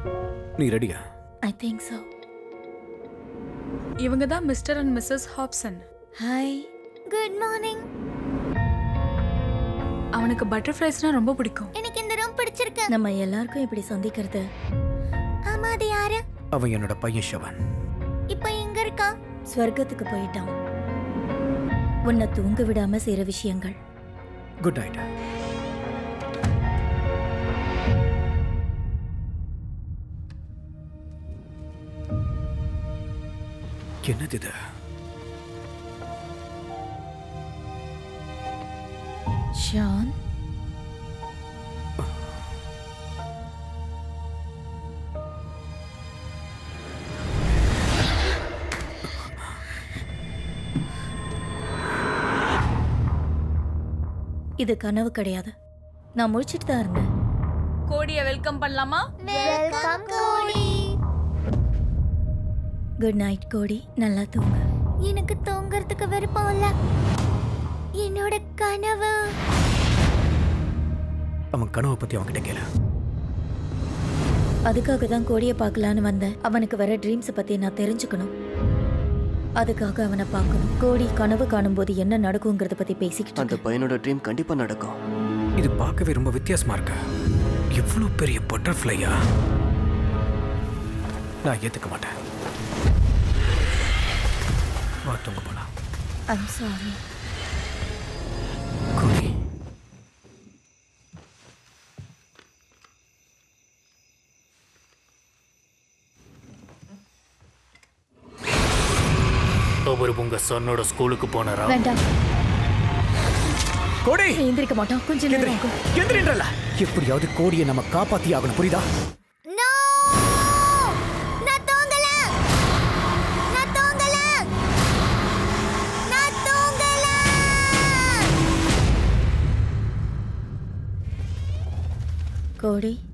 நீ ரெடியா I think so இவங்க தான் mister and missus Hobson hi good morning அவனுக்கு பட்டர்ஃப்ளைஸ்னா ரொம்ப பிடிக்கும் எனக்கு இந்த ரூம் பிடிச்சிருக்கு நம்ம எல்லாருக்கும் இப்படி சந்திக்கிறது ஆமா அது யாரு அவன் என்னோட பையன் ஷவன் இப்போ எங்க இருக்கா ஸ்வர்க்கத்துக்கு போயிட்டான் உன்னை தூங்க விடாம செய்யற விஷயங்கள் குட் நைட் என்னது இது ஷான் இது கனவு கிடையாது நான் முழிச்சிட்டு தான் இருந்தேன் கோடிய வெல்கம் பண்ணலாமா welcome Kodi good night Kodi நல்லா தூங்க எனக்கு தூங்குறதுக்கு விருப்பம் இல்ல என்னோட கனவு அவன் கனவை பத்தி அவன்கிட்ட கேள அதுக்காக தான் கோடியை பார்க்கலான்னு வந்தேன் அவனுக்கு வர ட்ரீம்ஸை பத்தி நான் தெரிஞ்சுக்கணும் அதுக்காக அவனை பார்க்கணும் கோடி கனவு காணும்போது என்ன நடக்குங்கிறத பத்தி பேசிக்கிட்டு அந்த பையனோட ட்ரீம் கண்டிப்பா நடக்கும் இது பார்க்கவே ரொம்ப வித்தியாசமா இருக்கு எவ்வளவு பெரிய பட்டர்ஃப்ளையா நான் ஏத்துக்க மாட்டேன் வா தூங்க போலாம் ஐம் சாரி கோடி அவர் உங்க சன்னோட ஸ்கூலுக்கு போனாரா வேண்டாம் கோடி எந்திரிக்க மாட்டான் கொஞ்சம் நேரம் ஆகும் எந்திரின்றல எப்படியாவது கோடியை நம்ம காப்பாத்தி ஆகணும் புரியுதா நோ நான் தூங்கல நான் தூங்கல நான் தூங்கல கோடி